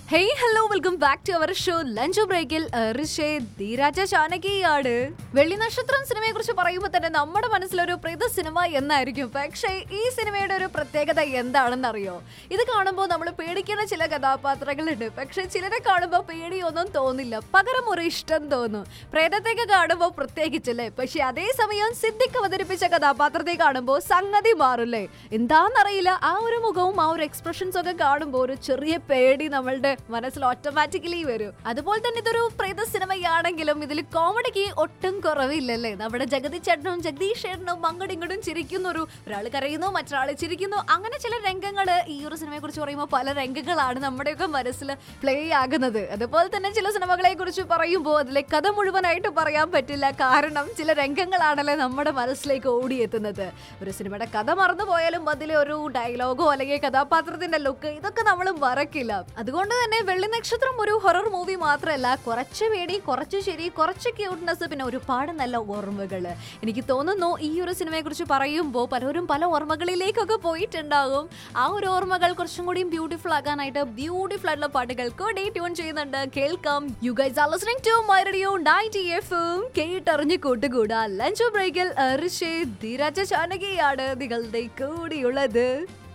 hey hello welcome back to our show lunch ബ്രേക്കിൽ ഋഷേ ധീരാജ ചാനകിയാണ് വെള്ളി നക്ഷത്രം സിനിമയെ കുറിച്ച് പറയുമ്പോൾ തന്നെ നമ്മുടെ മനസ്സിലൊരു പ്രേത സിനിമ എന്നായിരിക്കും പക്ഷേ ഈ സിനിമയുടെ ഒരു പ്രത്യേകത എന്താണെന്ന് അറിയോ ഇത് കാണുമ്പോൾ നമ്മൾ പേടിക്കുന്ന ചില കഥാപാത്രങ്ങളുണ്ട് പക്ഷെ ചിലരെ കാണുമ്പോൾ പേടിയൊന്നും തോന്നില്ല പകരം ഒരു ഇഷ്ടം തോന്നും പ്രേതത്തെയൊക്കെ കാണുമ്പോൾ പ്രത്യേകിച്ചല്ലേ പക്ഷെ അതേസമയം സിദ്ദിഖ് അവതരിപ്പിച്ച കഥാപാത്രത്തെ കാണുമ്പോൾ സംഗതി മാറില്ലേ എന്താണെന്നറിയില്ല ആ ഒരു മുഖവും ആ ഒരു എക്സ്പ്രഷൻസ് ഒക്കെ കാണുമ്പോൾ ഒരു ചെറിയ പേടി നമ്മളുടെ മനസ്സിൽ ഓട്ടോമാറ്റിക്കലി വരും അതുപോലെ തന്നെ ഇതൊരു പ്രേത സിനിമയാണെങ്കിലും ഇതിൽ കോമഡിക്ക് ഒട്ടും കുറവില്ലല്ലേ നമ്മുടെ ജഗതി ചേട്ടനും ജഗദീഷ് ചേട്ടനും അങ്ങോട്ടും ഇങ്ങോട്ടും ചിരിക്കുന്ന ഒരു ഒരാൾ കരയുന്നു മറ്റൊരാൾ ചിരിക്കുന്നു അങ്ങനെ ചില രംഗങ്ങൾ ഈ ഒരു സിനിമയെ കുറിച്ച് പറയുമ്പോൾ പല രംഗങ്ങളാണ് നമ്മുടെയൊക്കെ മനസ്സിൽ പ്ലേ ആകുന്നത് അതുപോലെ തന്നെ ചില സിനിമകളെ കുറിച്ച് പറയുമ്പോൾ അതിലെ കഥ മുഴുവനായിട്ട് പറയാൻ പറ്റില്ല കാരണം ചില രംഗങ്ങളാണല്ലേ നമ്മുടെ മനസ്സിലേക്ക് ഓടിയെത്തുന്നത് ഒരു സിനിമയുടെ കഥ മറന്നു പോയാലും അതിലെ ഒരു ഡയലോഗോ അല്ലെങ്കിൽ കഥാപാത്രത്തിന്റെ ലുക്ക് ഇതൊക്കെ നമ്മൾ മറക്കില്ല അതുകൊണ്ട് തന്നെ വെള്ളി നക്ഷത്രം ഒരു ഹൊറർ മൂവി മാത്രമല്ല കുറച്ച് പേടി കുറച്ച് ശരി കുറച്ച് ക്യൂട്ട്നെസ് പിന്നെ ഒരുപാട് നല്ല ഓർമ്മകൾ എനിക്ക് തോന്നുന്നു ഈ ഒരു സിനിമയെ കുറിച്ച് പറയുമ്പോൾ പലരും പല ഓർമ്മകളിലേക്കൊക്കെ പോയിട്ടുണ്ടാകും ആ ഒരു ഓർമ്മകൾ കുറച്ചും കൂടി ബ്യൂട്ടിഫുൾ ആക്കാനായിട്ട് ബ്യൂട്ടിഫുൾ ആയിട്ടുള്ള പാട്ടുകൾ കൂടി ട്യൂൺ ചെയ്യുന്നുണ്ട് കേൾക്കാം you guys are listening to my radio 90 എഫും കേട്ടറിഞ്ഞ് കൂട്ടുകൂടാ ലഞ്ച് ബ്രേക്കിൽ ഋഷി ധീരാജ ചാനകിയാണ് നിങ്ങളുടെ കൂടിയുള്ളത്